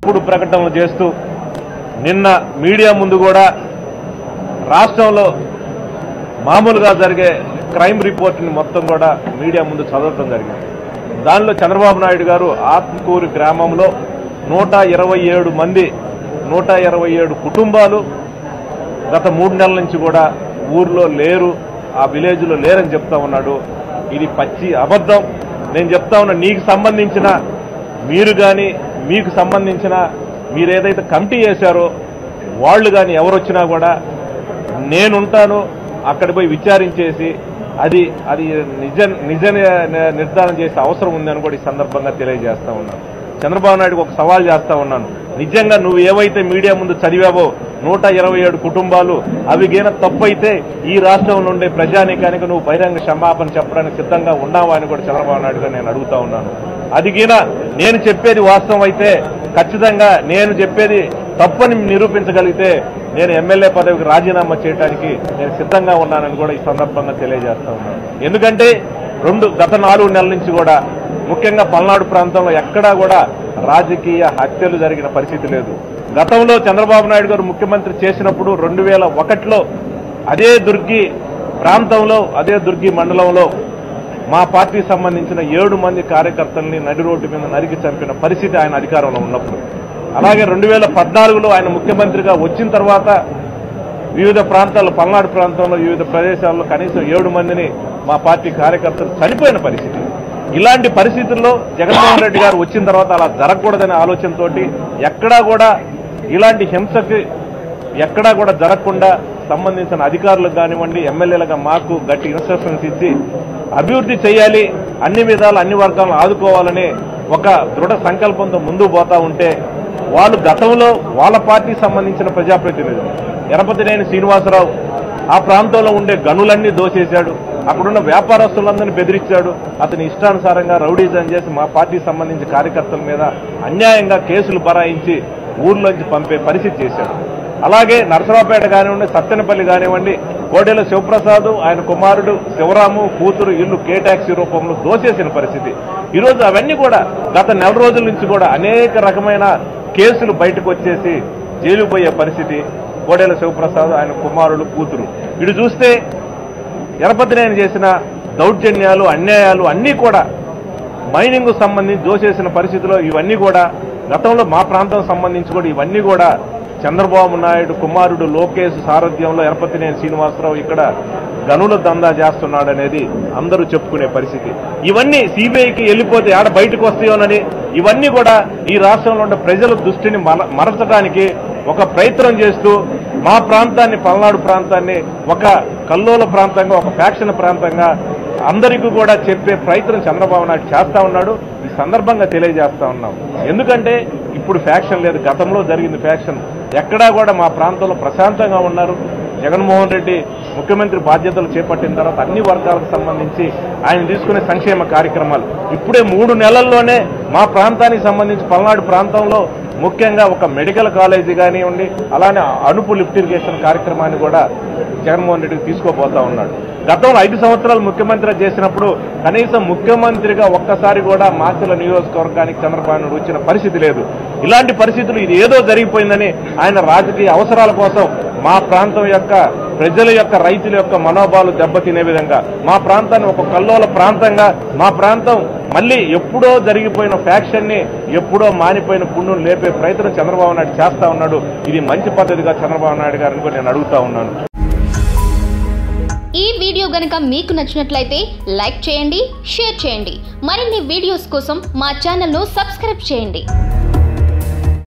తప్పుడు ప్రకటనలు చేస్తూ నిన్న మీడియా ముందు కూడా రాష్ట్రంలో మామూలుగా జరిగే క్రైమ్ రిపోర్ట్ని మొత్తం కూడా మీడియా ముందు చదవటం జరిగింది దానిలో చంద్రబాబు నాయుడు గారు ఆత్మకూరు గ్రామంలో నూట ఇరవై ఏడు మంది నూట ఇరవై ఏడు కుటుంబాలు గత మూడు నెలల నుంచి కూడా ఊర్లో లేరు ఆ విలేజ్లో లేరని చెప్తా ఉన్నాడు ఇది పచ్చి అబద్ధం నేను చెప్తా ఉన్నా నీకు సంబంధించిన మీరు కానీ మీకు సంబంధించిన మీరు ఏదైతే కమిటీ చేశారో వాళ్ళు కానీ ఎవరు వచ్చినా కూడా నేనుంటాను అక్కడ పోయి విచారించేసి అది అది నిజ నిజ నిర్ధారణ చేసే అవసరం ఉందని కూడా ఈ సందర్భంగా తెలియజేస్తా ఉన్నాను చంద్రబాబు నాయుడుకి ఒక సవాల్ చేస్తా ఉన్నాను నిజంగా నువ్వు ఏవైతే మీడియా ముందు చదివావో నూట ఇరవై ఏడు కుటుంబాలు అవి గీన తప్పైతే ఈ రాష్ట్రంలో ఉండే ప్రజానీకానికి నువ్వు బహిరంగ క్షమాపణ చెప్పడానికి సిద్ధంగా ఉన్నావా అని కూడా చంద్రబాబు నాయుడు గారు నేను అడుగుతా ఉన్నాను అది గీన నేను చెప్పేది వాస్తవం అయితే ఖచ్చితంగా నేను చెప్పేది తప్పని నిరూపించగలిగితే నేను ఎమ్మెల్యే పదవికి రాజీనామా చేయడానికి నేను సిద్ధంగా ఉన్నానని కూడా ఈ సందర్భంగా తెలియజేస్తా ఉన్నాను ఎందుకంటే రెండు గత నాలుగు నెలల నుంచి కూడా ముఖ్యంగా పల్నాడు ప్రాంతంలో ఎక్కడా కూడా రాజకీయ హత్యలు జరిగిన పరిస్థితి లేదు గతంలో చంద్రబాబు నాయుడు గారు ముఖ్యమంత్రి చేసినప్పుడు రెండు వేల ఒకటిలో అదే దుర్గి ప్రాంతంలో అదే దుర్గి మండలంలో మా పార్టీకి సంబంధించిన ఏడు మంది కార్యకర్తల్ని నడి రోడ్డు మీద నరికి చంపిన పరిస్థితి ఆయన అధికారంలో ఉన్నప్పుడు అలాగే రెండు వేల పద్నాలుగులో ఆయన ముఖ్యమంత్రిగా వచ్చిన తర్వాత వివిధ ప్రాంతాల్లో పల్నాడు ప్రాంతంలో వివిధ ప్రదేశాల్లో కనీసం ఏడు మందిని మా పార్టీ కార్యకర్తలు చనిపోయిన పరిస్థితి ఇలాంటి పరిస్థితుల్లో జగన్మోహన్ రెడ్డి గారు వచ్చిన తర్వాత అలా జరగకూడదనే ఆలోచనతోటి ఎక్కడా కూడా ఇలాంటి హింసకి ఎక్కడా కూడా జరగకుండా సంబంధించిన అధికారులకు కానివ్వండి ఎమ్మెల్యేలుగా మాకు గట్టి ఇన్స్ట్రక్షన్స్ ఇచ్చి అభివృద్ధి చేయాలి అన్ని విధాలు అన్ని వర్గాలను ఆదుకోవాలని ఒక దృఢ సంకల్పంతో ముందుకు పోతా ఉంటే వాళ్ళు గతంలో వాళ్ళ పార్టీకి సంబంధించిన ప్రజాప్రతినిధులు ఎరపతినేని శ్రీనివాసరావు ఆ ప్రాంతంలో ఉండే గనులన్నీ దోచేశాడు అక్కడున్న వ్యాపారస్తులందరినీ బెదిరించాడు అతని ఇష్టానుసారంగా రౌడీజం చేసి మా పార్టీకి సంబంధించిన కార్యకర్తల మీద అన్యాయంగా కేసులు బరాయించి ఊర్లోంచి పంపే పరిస్థితి చేశాడు అలాగే నరసరావుపేట కానివ్వండి సత్తెనపల్లి కానివ్వండి కోడెల శివప్రసాద్ ఆయన కుమారుడు శివరాము కూతురు ఇల్లు కే ట్యాక్సీ రూపంలో దోచేసిన పరిస్థితి ఈరోజు అవన్నీ కూడా గత నెల రోజుల నుంచి కూడా అనేక రకమైన కేసులు బయటకు వచ్చేసి జైలు పోయే పరిస్థితి కోడెల శివప్రసాద్ ఆయన కుమారుడు కూతురు ఇటు చూస్తే ఎరపతినేని చేసిన దౌర్జన్యాలు అన్యాయాలు అన్నీ కూడా మైనింగ్ సంబంధించి దోచేసిన పరిస్థితిలో ఇవన్నీ కూడా గతంలో మా ప్రాంతం సంబంధించి కూడా ఇవన్నీ కూడా చంద్రబాబు నాయుడు కుమారుడు లోకేష్ సారథ్యంలో ఎరపతినేని శ్రీనివాసరావు ఇక్కడ గనుల దందా చేస్తున్నాడనేది అందరూ చెప్పుకునే పరిస్థితి ఇవన్నీ సిబిఐకి వెళ్ళిపోతే ఆడ బయటకు వస్తాయోనని ఇవన్నీ కూడా ఈ రాష్ట్రంలో ఉండే ప్రజల దృష్టిని మర- మరచడానికి ఒక ప్రయత్నం చేస్తూ మా ప్రాంతాన్ని పల్నాడు ప్రాంతాన్ని ఒక కల్లోల ప్రాంతంగా ఒక ఫ్యాక్షన్ ప్రాంతంగా అందరికీ కూడా చెప్పే ప్రయత్నం చంద్రబాబు నాయుడు చేస్తా ఉన్నాడు ఈ సందర్భంగా తెలియజేస్తా ఉన్నాం ఎందుకంటే ఇప్పుడు ఫ్యాక్షన్ లేదు గతంలో జరిగింది ఫ్యాక్షన్ ఎక్కడా కూడా మా ప్రాంతంలో ప్రశాంతంగా ఉన్నారు జగన్మోహన్ రెడ్డి ముఖ్యమంత్రి బాధ్యతలు చేపట్టిన తర్వాత అన్ని వర్గాలకు సంబంధించి ఆయన తీసుకునే సంక్షేమ కార్యక్రమాలు ఇప్పుడే మూడు నెలల్లోనే మా ప్రాంతానికి సంబంధించి పల్నాడు ప్రాంతంలో ముఖ్యంగా ఒక మెడికల్ కాలేజీ కానివ్వండి అలానే అణుపు లిఫ్ట్ ఇరిగేషన్ కార్యక్రమాన్ని కూడా జగన్మోహన్ రెడ్డికి తీసుకోబోతా ఉన్నాడు గతంలో ఐదు సంవత్సరాలు ముఖ్యమంత్రి చేసినప్పుడు కనీసం ముఖ్యమంత్రిగా ఒక్కసారి కూడా మాచల నియోజకవర్గానికి చంద్రబాబు నాయుడు వచ్చిన పరిస్థితి లేదు ఇలాంటి పరిస్థితులు ఇది ఏదో జరిగిపోయిందని ఆయన రాజకీయ అవసరాల కోసం మా ప్రాంతం యొక్క ప్రజల యొక్క రైతుల యొక్క మనోభావాలు దెబ్బతినే విధంగా మా ప్రాంతాన్ని ఒక కల్లోల ప్రాంతంగా మా ప్రాంతం మళ్ళీ ఎప్పుడో జరిగిపోయిన ఫ్యాక్షన్ ని ఎప్పుడో మానిపోయిన పుణ్యం లేపే ప్రయత్నం చంద్రబాబు నాయుడు చేస్తా ఉన్నాడు ఇది మంచి పద్ధతిగా చంద్రబాబు నాయుడు గారిని కూడా నేను అడుగుతా ఉన్నాను ఈ వీడియో గనుక మీకు నచ్చినట్లయితే లైక్ చేయండి షేర్ చేయండి మరిన్ని వీడియోస్ కోసం మా ఛానల్ను సబ్స్క్రైబ్ చేయండి